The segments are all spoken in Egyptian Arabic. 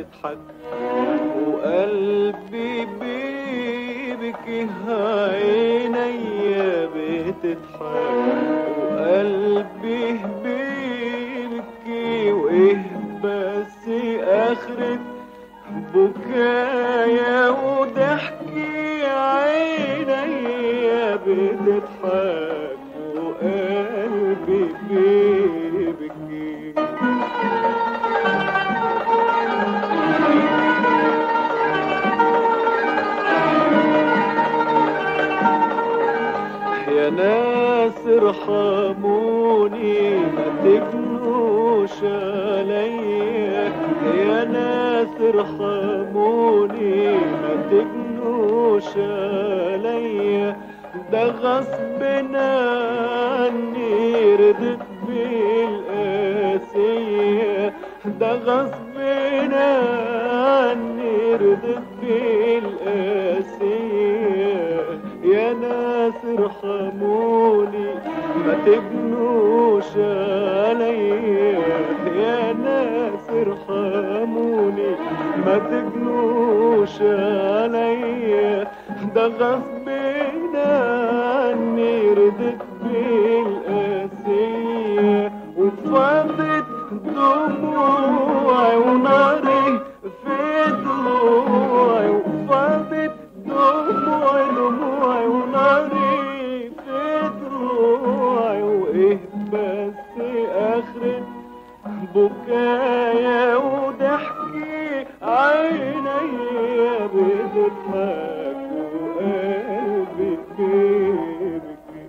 بتضحك وقلبي بيبكي عينيا بتضحك وقلبي بيبكي وايه بس اخرة بكايا وضحكي عينيا بتضحك وقلبي بيبكي يا ناس ارحموني ما تبنوش عليا يا ناس ارحموني ما تبنوش عليا ده غصب عني ردت بالقاسية ده غصب عني ردت بالقاسية يا ناس ارحموني ما تبنوش عليا يا ناس ارحموني ما تبنوش عليا ده غصب عني ردت بالقاسية وفاضت دموعي وناري في دموعي وفاضت دموعي دموعي وناري في دموعي وايه بس اخرة بكايا وضحكي عينيا بتضحك وقلبي بيبكي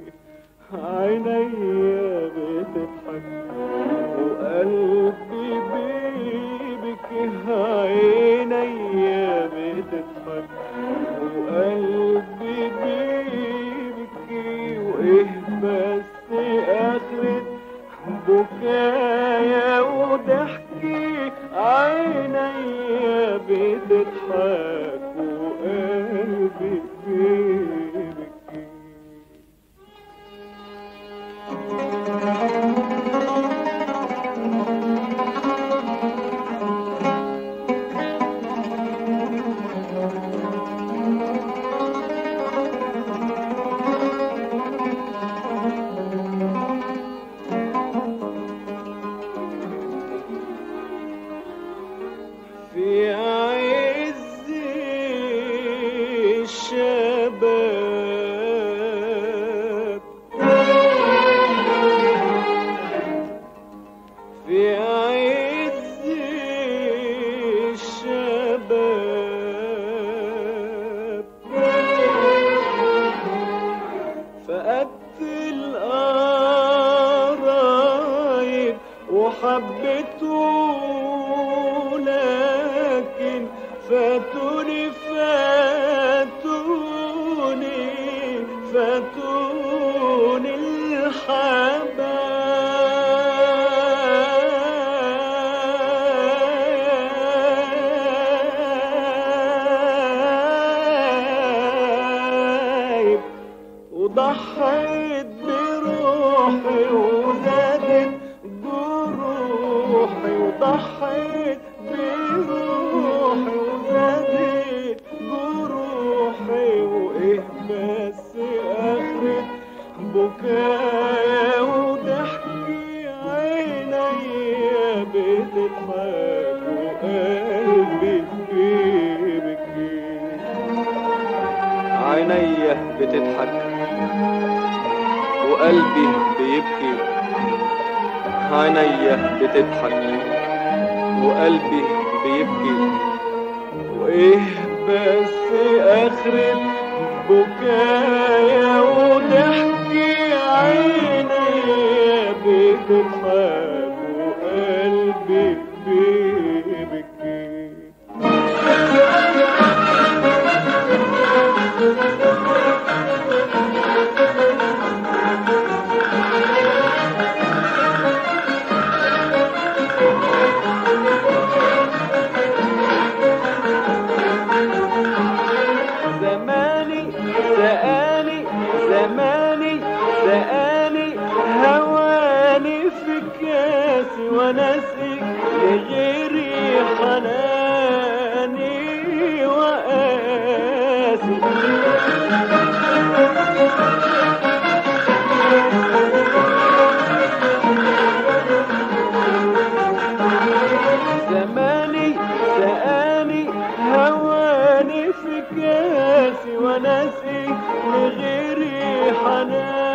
عينيا بتضحك وقلبي بيبكي عينيا بتضحك وقلبي بيبكي وايه بس اخرة بكايا وضحكي عينيا بتضحك وقلبي بيبكي في عز الشباب في عز الشباب فقدت القرايب وحبيته لكن فاتوني فاتوني فاتوني الحبايب وضحيت بروحي وزادت جروحي وضحيت بروحي وزادت جروحي وايه بس اخرة بكايا وضحكي عينيا بتضحك وقلبي بيبكي عينيا بتضحك وقلبي بيبكي عينيا بتضحك وقلبي بيبكي وايه بس اخرة بكايا وضحكي عينيا بتضحك وقلبي بيبكي زماني سألي زماني سألي هواني في كاسي وناسي لغيري حنان حنان